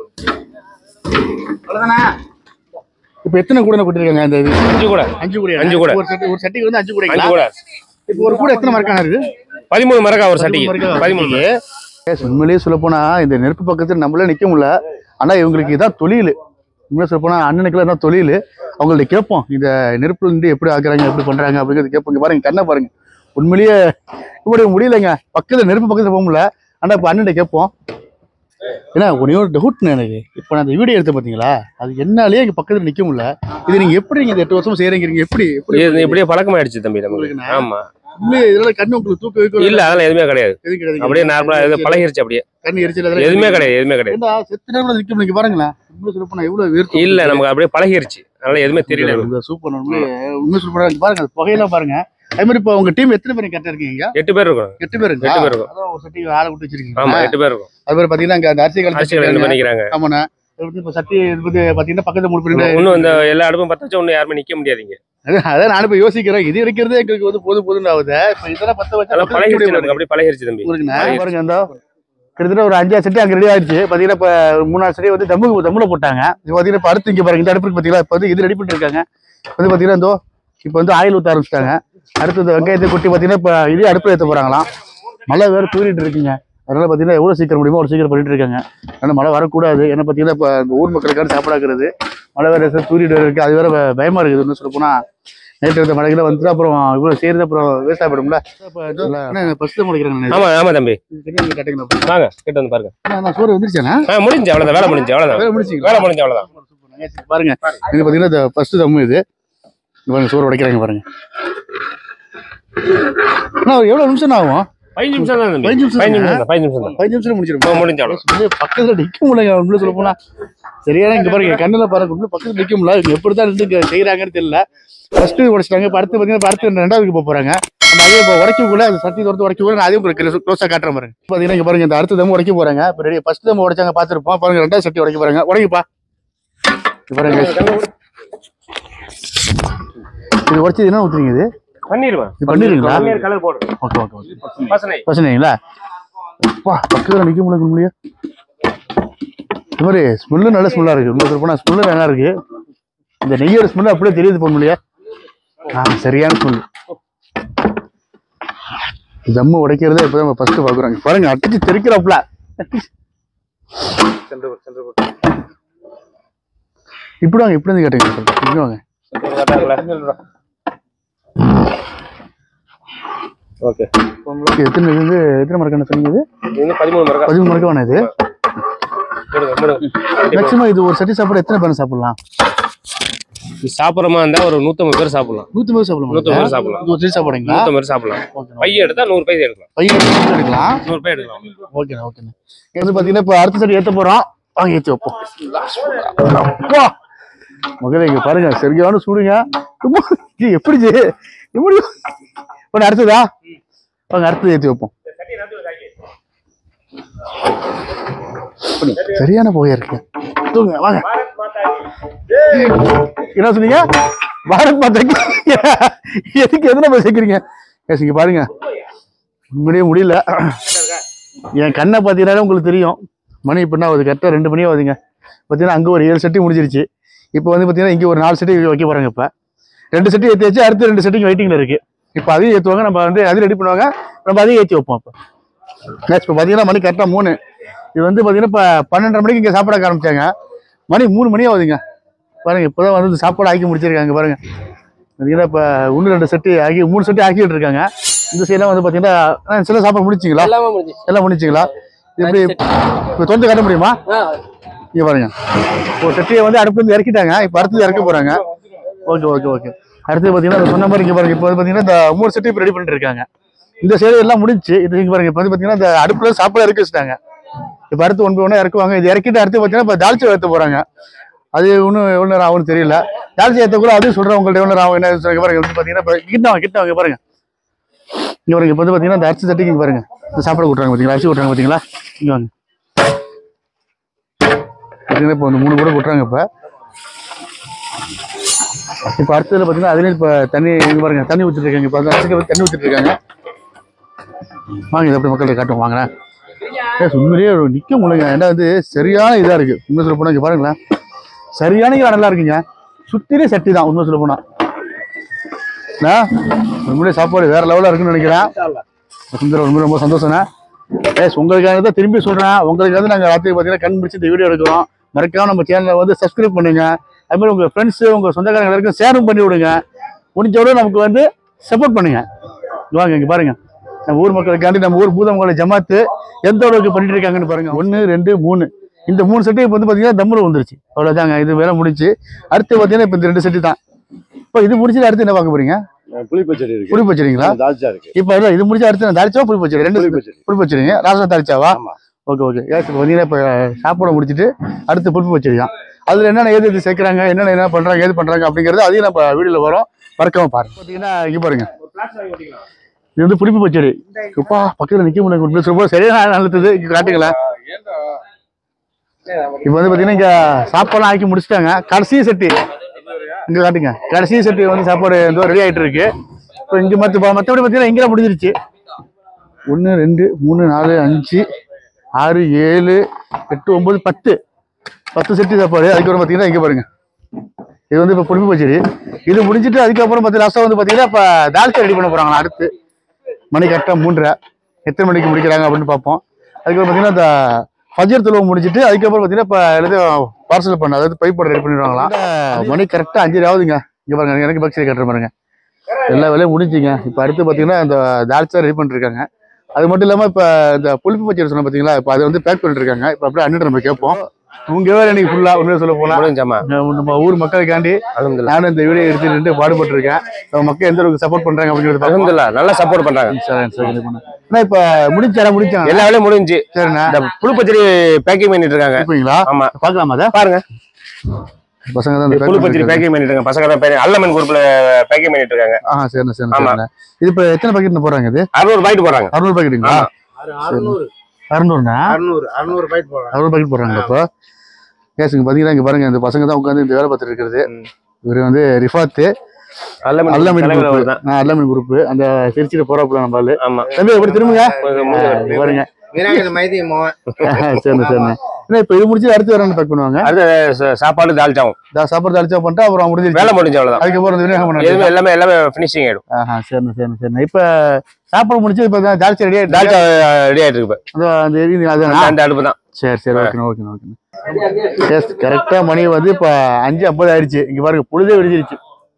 இப்போ எத்தனை கூட கொடுத்துருக்காங்க இந்த இது அஞ்சு கூட அஞ்சு கூட அஞ்சு கூடை. ஒரு சட்டி ஒரு சட்டிக்கு வந்து அஞ்சு கூட அஞ்சு கூட இப்போ ஒரு கூட எத்தனை மரக்கான இருக்கு பதிமூணு மரக்கா ஒரு சட்டிக்கு பதிமூணு மரக்கா. Yes, உண்மையிலேயே சொல்ல போனா இந்த நெருப்பு பக்கத்துல நம்மளால நிக்க முடியல ஆனா இவங்களுக்கு இதான் தொழில் உண்மையிலே சொல்ல போனா அண்ணனுக்குலாம் தான் தொழில் அவங்கள்ட்ட கேட்போம் இந்த நெருப்புல இருந்து எப்படி ஆக்குறாங்க எப்படி பண்றாங்க அப்படிங்கிறது கேட்போம் இங்க பாருங்க கண்ணை பாருங்க உண்மையிலேயே இப்படி முடியலைங்க பக்கத்துல நெருப்பு பக்கத்துல போக முடியல ஆனா இப்ப அண்ணன் கேட்போம் ஏன்னா ஒரே ஒரு டவுட்னு எனக்கு இப்போ நான் அந்த வீடியோ எடுத்த பார்த்தீங்களா அது என்னாலேயே இங்க பக்கத்துல நிக்க முடியல இது நீங்க எப்படி நீங்க இந்த எட்டு வருஷம் செய்யறீங்க எப்படி எப்படி இது இப்படியே பழக்கமாயிடுச்சு தம்பி நமக்கு உங்களுக்குண்ணா? ஆமா உண்மையிலே இதெல்லாம் கண்ணு உங்களுக்கு தூக்க வைக்க இல்ல அதெல்லாம் எதுவுமே கிடையாது எதுவும் கிடையாது அப்படியே நார்மலா இது பழகிருச்சு அப்படியே கண்ணு எரிச்சல் அதெல்லாம் எதுவுமே கிடையாது எதுவுமே கிடையாது ஏண்டா செத்து நேரம் நிக்க முடியும் பாருங்களேன் உண்மை சொல்ல போனா எவ்வளவு வேர்க்கும் இல்ல நமக்கு அப்படியே பழகிருச்சு அதனால எதுவுமே தெரியல எனக்கு. இந்த சூப்பர் உண்மை உண்மை சூப்பரா இருக்கு பாருங்க அந்த புகையெல்லாம் பாருங்க அதே மாதிரி இப்போ உங்க டீம் எத்தனை பேர் கரெக்டா இருக்கீங்க எட்டு பேர் இருக்கும் எட்டு பேருங்க எட்டு பேர் இருக்கும். அதான் ஒரு சட்டி ஆளை விட்டு வச்சிருக்கீங்க ஆமா எட்டு பேர் இருக்கும் அது மாதிரி பாத்தீங்கன்னா அங்க அந்த அரிசி அரசியல் ரெண்டு கலந்து பண்ணிக்கிறாங்க ஆமாண்ணா இது வந்து இப்போ சட்டி இது வந்து பாத்தீங்கன்னா பக்கத்துல மூணு பேர் இன்னும் இந்த எல்லா அடுப்பும் பத்த வச்சா ஒன்னும் யாருமே நிக்க முடியாதீங்க அதான் அதான் நான் இப்ப யோசிக்கிறேன் இது எடுக்கிறதே எங்களுக்கு வந்து போது போதுன்னு ஆகுது இப்போ இதெல்லாம் பத்த வச்சா அதெல்லாம் மக்களுக்கு பழகிருச்சு எப்படி நமக்கு அப்படியே பழகிருச்சு தம்பி இருக்குண்ணா பழகிருச்சு. பாருங்க அந்த கிட்டத்தட்ட ஒரு அஞ்சாறு செட்டு அங்கே ரெடி ஆயிடுச்சு பார்த்தீங்கன்னா இப்போ மூணாறு செடி வந்து தம்முக்கு தம்முல போட்டாங்க இப்போ பார்த்தீங்கன்னா இப்போ அடுத்து இங்கே பாருங்க இந்த அடுப்புக்கு பார்த்தீங்களா இப்போ வந்து இது ரெடி பண்ணிட்டு இருக்காங்க வந்து பார்த்தீங்கன்னா இதோ இப்போ வந்து ஆயில் ஊற்ற ஆரம்பிச்சிட்டாங்க அடுத்து இந்த வெங்காயத்தை கொட்டி பார்த்தீங்கன்னா இப்போ இதே அடுப்பில் ஏற்ற போகிறாங்களாம் மழை வேறு தூரிட்டு இருக்குங்க அதனால பார்த்தீங்கன்னா எவ்வளோ சீக்கிரம் முடியுமோ அவ்வளோ சீக்கிரம் பண்ணிட்டு இருக்காங்க ஏன்னா மழை வரக்கூடாது ஏன்னா பார்த்தீங்கன்னா இப்போ இந்த ஊர் மக்களுக்கான சாப்பிடாக்குறது மழை வேறு தூரிட்டு இருக்கு அது வேற ப- பயமா இருக்குது இன்னும் சொல்ல போனால் நேற்று இருந்த மழைகளை வந்துட்டு அப்புறம் இவ்வளோ செய்யறது அப்புறம் வேஸ்ட் ஆகிடும்ல இப்போ ஃபஸ்ட்டு முடிக்கிறாங்க ஆமா ஆமா தம்பி கட்டுங்க வாங்க கிட்ட வந்து பாருங்க நான் சோறு வந்துருச்சேண்ணா ஆ முடிஞ்சு அவ்வளவுதான் வேலை முடிஞ்சு அவ்வளவுதான் வேலை முடிச்சிங்களா வேலை முடிஞ்சு அவ்வளவுதான் பாருங்க இது பார்த்தீங்கன்னா இந்த ஃபர்ஸ்ட் தம்மு இது இங்க பாருங்க சோறு உடைக்கிறாங்க பாருங்க அண்ணா ஒரு எவ்வளோ நிமிஷம் ஆகும் பதினஞ்சு நிமிஷம் தான் தம்பி பதினஞ்சு நிமிஷம் பதினஞ்சு நிமிஷம் தான் பதினஞ்சு நிமிஷம் தான் பதினஞ்சு நிமிஷம் முடிச்சிடும் இப்போ முடிஞ்சு அவ்வளவு பக்கத்தில் நிற்க முடியல உண்மையில சொல்ல போனா சரியான இங்க பாருங்க கண்ணுல பாருங்க இன்னும் பக்கத்துல நிக்க முடியல இவங்க எப்படி தான் இருந்து இங்க செய்யறாங்கன்னு தெரியல ஃபர்ஸ்ட் உடைச்சிட்டாங்க இப்ப அடுத்து பாத்தீங்கன்னா இப்ப அடுத்து ரெண்டாவதுக்கு போக போறாங்க நம்ம அதே இப்போ உடைக்கக்குள்ள அது சட்டி தோர்த்து உடைக்கக்குள்ள நான் அதையும் உங்களுக்கு க்ளோஸா காட்டுறேன் பாருங்க பாத்தீங்கன்னா இங்க பாருங்க இந்த அடுத்த தம் உடைக்க போறாங்க இப்ப ரெடி ஃபர்ஸ்ட் தம் உடைச்சாங்க பாத்துருப்போம் பாருங்க ரெண்டாவது சட்டி உடைக்க போறாங்க உடைக்கப்பா இங்க பாருங்க இது உடைச்சது என்ன ஊத்துறீங்க இது பண்ணிடுவேன் இது பண்ணிடுறீங்களா பன்னீர் கலர் போடு ஓகே ஓகே ஓகே பசனை பிரச்சனைங்களா வா பக்கத்தில் நிற்க முடியல முடிய இது மாதிரி ஸ்மெல்லு நல்ல ஸ்மெல்லாக இருக்கு உங்களுக்கு போனால் ஸ்மெல்லு நல்லா இருக்கு இந்த நெய்யோட ஸ்மெல்லு அப்படியே தெரியுது போக முடியா ஆ சரியான ஸ்மெல் தம்மு உடைக்கிறதே இப்போ தான் ஃபர்ஸ்ட் பார்க்குறாங்க பாருங்க அடிச்சு தெரிக்கிறாப்ல இப்படி வாங்க இப்படி வந்து கேட்டீங்க இப்படி வாங்க ஓகே இது எத்தனை இது வந்து எத்தனை மரக்கண்ணு சொன்னீங்க இது இது வந்து பதிமூணு மரக்கா பதிமூணு மரக்கு வேணும் இது போடுங்க போடுங்க மேக்ஸிமம் இது ஒரு சட்டி சாப்பாடு எத்தனை பேர் சாப்பிடலாம் இது சாப்பிட்றமா இருந்தா ஒரு நூத்தம்பது பேர் சாப்பிடலாம் நூத்தி பேர் சாப்பிடலாம் நூத்தம்பது பேர் சாப்பிடலாம் இது ஒரு சட்டி சாப்பாடுங்களா நூத்தம்பது பேர் சாப்பிடலாம் ஓகே பைய எடுத்தா நூறு பைசா எடுக்கலாம் பையன் எடுத்து எடுக்கலாம் நூறு பை எடுக்கலாம் ஓகேண்ணா ஓகேண்ணா இது வந்து பாத்தீங்கன்னா இப்போ அடுத்த சட்டி ஏத்த போறோம் வாங்க ஏத்தி வைப்போம் அப்பா மகளே இங்க பாருங்க சரியான சூடுங்க சும்மா, இது எப்படி இது? எப்படி ஒன்று அடுத்ததா வாங்க அடுத்தது ஏத்தி வைப்போம் சரியான புகையா இருக்கு தூங்க வாங்க என்ன சொன்னீங்க பாரத் மாதாக்கு எதுக்கு எதுல போய் சேர்க்குறீங்க ஏஸ் இங்க பாருங்க உண்மையிலேயே முடியல என் கண்ணை பார்த்தீங்கன்னா உங்களுக்கு தெரியும் மணி இப்போ என்ன ஆகுது கரெக்டாக ரெண்டு மணி ஆகுதுங்க பார்த்தீங்கன்னா அங்கே ஒரு ஏழு செட்டி முடிஞ்சிருச்சு இப்போ வந்து பார்த்தீங்கன்னா இங்கே ஒரு நாலு செட்டி வைக்க போகிறாங்க இப்போ ரெண்டு செட்டி ஏற்றி வச்சு அடுத்து ரெண்டு செட்டிங் வெயிட்டிங்கில் இருக்குது இப்போ அதையும் ஏற்றுவாங்க நம்ம வந்து அதையும் ரெடி பண்ணுவாங்க நம்ம அதையும் ஏற்றி வைப்போம் இப்போ நெக்ஸ்ட் இப்போ பார்த்தீங்கன்னா மணி கரெக்டாக மூணு இது வந்து பார்த்தீங்கன்னா இப்போ பன்னெண்டரை மணிக்கு இங்கே சாப்பிட ஆரம்பிச்சாங்க மணி மூணு மணி ஆகுதுங்க பாருங்க இப்போ தான் வந்து இந்த சாப்பாடு ஆக்கி முடிச்சிருக்காங்க பாருங்க பார்த்தீங்கன்னா இப்போ ஒன்று ரெண்டு செட்டு ஆக்கி மூணு செட்டு ஆக்கிட்டு இருக்காங்க இந்த சைடெலாம் வந்து பார்த்தீங்கன்னா ஆ, சில சாப்பாடு முடிச்சிங்களா எல்லாமே முடிஞ்சு எல்லாம் முடிச்சிங்களா இது எப்படி இப்போ தொண்டு காட்ட முடியுமா இங்க பாருங்க ஒரு செட்டியை வந்து அடுப்புல இருந்து இறக்கிட்டாங்க இப்போ அடுத்தது இறக்க போறாங்க ஓகே ஓகே ஓகே அடுத்து பார்த்தீங்கன்னா நான் சொன்ன மாதிரி இங்க பாருங்க இப்போ வந்து பார்த்தீங்கன்னா இந்த மூணு செட்டு இப்போ ரெடி பண்ணிட்டு இருக்காங்க இந்த சைடு எல்லாம் முடிஞ்சு இது இங்க பாருங்க இப்போ வந்து பார்த்தீங்கன்னா இந்த அடுப்புல சாப்பாடு இறக்கி வச்சுட்டாங்க இப்போ அடுத்து ஒன்று ஒன்று இறக்குவாங்க இது இறக்கிட்டு அடுத்து பார்த்தீங்கன்னா இப்போ தால்ச்சி ஏற்ற போறாங்க அது இன்னும் எவ்வளோ நேரம் ஆகும்னு தெரியல தால்ச்சி ஏற்றக்குள்ள அதுவும் சொல்கிறேன் உங்கள்ட்ட எவ்வளோ நேரம் ஆகும் என்ன சொல்லுங்க பாருங்க வந்து பார்த்தீங்கன்னா இப்போ கிட்ட வாங்க கிட்ட வாங்க பாருங்க இங்க பாருங்க இப்போ வந்து பார்த்தீங்கன்னா இந்த அரிசி தட்டிக்கு இங்க பாருங்க இந்த சாப்பாடு கொடுறாங்க பார்த்தீங்களா அரிசி கொடுறாங்க பார்த்தீங்களா இங்க வாங்க பார்த்தீங்கன்னா இப்போ வந்து மூணு கூட கொட்டுறாங்க இப்போ இப்போ அடுத்ததுல பார்த்தீங்கன்னா அதுலேயும் இப்போ தண்ணி இங்க பாருங்க தண்ணி ஊற்றிட்டு இருக்காங்க இப்போ அந்த அரிசிக்கு வந்து தண்ணி ஊற்றிட்டு இருக்காங்க வாங்க இதை அப்படி மக்கள்கிட்ட காட்டும் வாங்கினேன் ஏ உண்மையிலேயே ஒரு நிற்க முடியல ஏன்னா வந்து சரியான இதாக இருக்குது உண்மை சொல்ல போனால் இங்கே பாருங்களேன் சரியான இடம் நல்லா இருக்குங்க சுத்திலே சட்டி தான் உண்மை சொல்ல போனால் உண்மையிலே சாப்பாடு வேற லெவலில் இருக்குன்னு நினைக்கிறேன் சுந்தரம் ரொம்ப ரொம்ப சந்தோஷம்ண்ணா ஏஸ் உங்களுக்காக தான் திரும்பி சொல்கிறேன் உங்களுக்காக நாங்கள் ராத்திரி பார்த்தீங்கன்னா கண் பிடிச்சி இந்த வீடியோ எடுக்கிறோம் மறக்காம நம்ம சேனலை வந்து சப்ஸ்கிரைப் பண்ணுங்க அது மாதிரி உங்கள் ஃப்ரெண்ட்ஸு உங்கள் சொந்தக்காரங்க எல்லாருக்கும் ஷேரும் பண்ணி விடுங்க முடிஞ்ச விட நமக்கு வந்து சப்போர்ட் பண்ணுங்க இங்க வாங்க இங்கே பாருங்க நம்ம ஊர் மக்களுக்காண்டி நம்ம ஊர் பூதமங்கல ஜமாத்து எந்த அளவுக்கு பண்ணிட்டு இருக்காங்கன்னு பாருங்க ஒன்று ரெண்டு மூணு இந்த மூணு செட்டு இப்போ வந்து பார்த்தீங்கன்னா தம்முல வந்துருச்சு அவ்வளோதாங்க இது வேலை முடிச்சு அடுத்து பார்த்தீங்கன்னா இப்போ இந்த ரெண்டு செட்டு தான் இப்போ இது முடிச்சுட்டு அடுத்து என்ன பார்க்க போறீங்க புளி பச்சடி இருக்கு புளி பச்சடிங்களா தால்ச்சா இருக்கு இப்போ அதான் இது முடிச்சு அடுத்து நான் தாளிச்சா புளி பச்சடி ரெண்டு புளி பச்சடி புளி பச்சடிங்க ராசம் தாளிச்சாவா ஆமா. ஓகே ஓகே ஏஸ் இப்போ பார்த்தீங்கன்னா இப்போ சாப்பாடு முடிச்சிட்டு அடுத்து புளிப்பு பச்சடி தான் அதில் என்னென்ன ஏது இது சேர்க்குறாங்க என்னென்ன என்ன பண்ணுறாங்க ஏது பண்ணுறாங்க அப்படிங்கிறது அதையும் நம்ம வீடியோவில் வரும் மறக்காம பாருங்க பார்த்தீங்கன்னா இங்கே பாருங்க இது வந்து புளிப்பு பச்சடி இப்பா பக்கத்தில் நிற்க முடியல உண்மையிலே சொல்ல சரியான நல்லது இங்கே காட்டுங்களேன் இப்போ வந்து பார்த்தீங்கன்னா இங்கே சாப்பாடுலாம் ஆக்கி முடிச்சிட்டாங்க கடைசி செட்டு இங்கே காட்டுங்க கடைசி செட்டு வந்து சாப்பாடு ஏதோ ரெடி ஆகிட்டு இருக்கு இப்போ இங்கே மற்ற மற்றபடி பார்த்தீங்கன்னா இங்கெல்லாம் முடிஞ்சிருச்சு ஒன்று ரெண்டு மூணு நாலு அஞ்சு ஆறு ஏழு எட்டு ஒம்பது பத்து பத்து செட்டு சாப்பாடு அதுக்கப்புறம் பார்த்தீங்கன்னா இங்கே பாருங்க இது வந்து இப்போ புளிப்பு பச்சடி இது முடிஞ்சிட்டு அதுக்கப்புறம் பார்த்து லாஸ்ட்டாக வந்து பார்த்தீங்கன்னா இப்போ தால்ச்சா ரெடி பண்ண போகிறாங்க அடுத்து மணி கரெக்டாக மூன்றரை எத்தனை மணிக்கு முடிக்கிறாங்க அப்படின்னு பார்ப்போம் அதுக்கப்புறம் பார்த்தீங்கன்னா இந்த ஃபஜர் தொழுவு முடிச்சிட்டு அதுக்கப்புறம் பார்த்தீங்கன்னா இப்போ எல்லாத்தையும் பார்சல் பண்ண அதாவது பைப் ரெடி பண்ணிடுவாங்களாம் இந்த மணி கரெக்டாக அஞ்சு ஆகுதுங்க இங்கே பாருங்க எனக்கு பக்ஸரி கட்டுற பாருங்க எல்லா வேலையும் முடிஞ்சுங்க இப்போ அடுத்து பார்த்தீங்கன்னா இந்த தால்ச்சா ரெடி பண்ணிருக்காங்க அது மட்டும் இல்லாமல் இப்போ இந்த புளிப்பு பச்சடி சொன்ன பார்த்தீங்களா இப்போ அதை வந்து பேக் பண்ணிட்டு இருக்காங்க இப்போ அப்படியே அண்ணன் நம்ம கேட்போம் உங்கவே எனக்கு ஃபுல்லாக உண்மையை சொல்ல போனால் முடிஞ்சாமா நம்ம ஊர் மக்களுக்காண்டி அலமதுல்லா நானும் இந்த வீடியோ எடுத்து நின்று பாடுபட்டு இருக்கேன் நம்ம மக்கள் எந்த அளவுக்கு சப்போர்ட் பண்றாங்க அப்படிங்கிறது பார்ப்போம். அலமதுல்லா நல்லா சப்போர்ட் பண்றாங்க சரி, சரி, இது பண்ணு. அண்ணா இப்ப முடிச்சாரா முடிச்சாங்க எல்லா வேலையும் முடிஞ்சு சரிண்ணா இந்த புழு பச்சடி பேக்கிங் பண்ணிட்டு இருக்காங்க இருப்பீங்களா ஆமா பாக்கலாமா அதை பாருங்க பசங்க தான் புழு பச்சடி பேக்கிங் பண்ணிட்டு இருக்காங்க பசங்க தான் அல்லமன் குரூப்ல பேக்கிங் பண்ணிட்டு இருக்காங்க ஆ சரிண்ணா சரிண்ணா ஆமா. சரிண்ணா இது இப்ப எத்தனை பாக்கெட் போறாங்க இது அறுநூறு பாயிட்டு போறாங்க அறுநூறு பாக்கெட்டுங்களா அறுநூறு அறுநூறுண்ணா அறுநூறு அறுநூறு பைட் போடுறாங்க அறுநூறு பாக்கெட் போடுறாங்க இப்போ கேஸுங்க பாத்தீங்கன்னா இங்க பாருங்க இந்த பசங்க தான் உட்காந்து இந்த வேலை பார்த்துட்டு இருக்கிறது ம். இவர் வந்து ரிஃபாத்து அல்லமன் அல்லமின் தலைவர் குரூப் அவர்தான். அல்லமின் குரூப் அந்த திருச்சியில போறாப்புல நம்ம ஆளு ஆமா தம்பி எப்படி திரும்புங்க கொஞ்சம் ஆ, முன்னாடி இங்க பாருங்க விநாயகர் மைதி மோகன் சரிண்ணா சரிண்ணா என்ன இப்ப இது முடிச்சு அடுத்து வேற என்ன பேக் பண்ணுவாங்க அடுத்து ச- சாப்பாடு தால்ச்சாவும் இதா சாப்பாடு அடிச்சா பண்ணிட்டு அப்புறம் முடிஞ்சிருச்சு வேலை முடிஞ்ச அவ்வளவுதான் அதுக்கப்புறம் இந்த விநாயகம் எதுவுமே பண்ண எல்லாமே எல்லாமே ஃபினிஷிங் ஆயிடும் ஆஹா சரிண்ணா சரிண்ணா சரிண்ணா இப்ப சாப்பாடு முடிச்சு இப்ப ஜாஸ்தி ரெடியா தால்ச்சா ரெடி ஆயிட்டு இருக்கு இப்ப. அந்த எரியுது அதான் அந்த அடுப்பு தான் சரி சரி ஓகேண்ணா ஓகேண்ணா ஓகேண்ணா எஸ் கரெக்டா மணி வந்து இப்ப அஞ்சு ஐம்பது ஆயிடுச்சு இங்க பாருங்க பொழுதே விடிஞ்சிருச்சு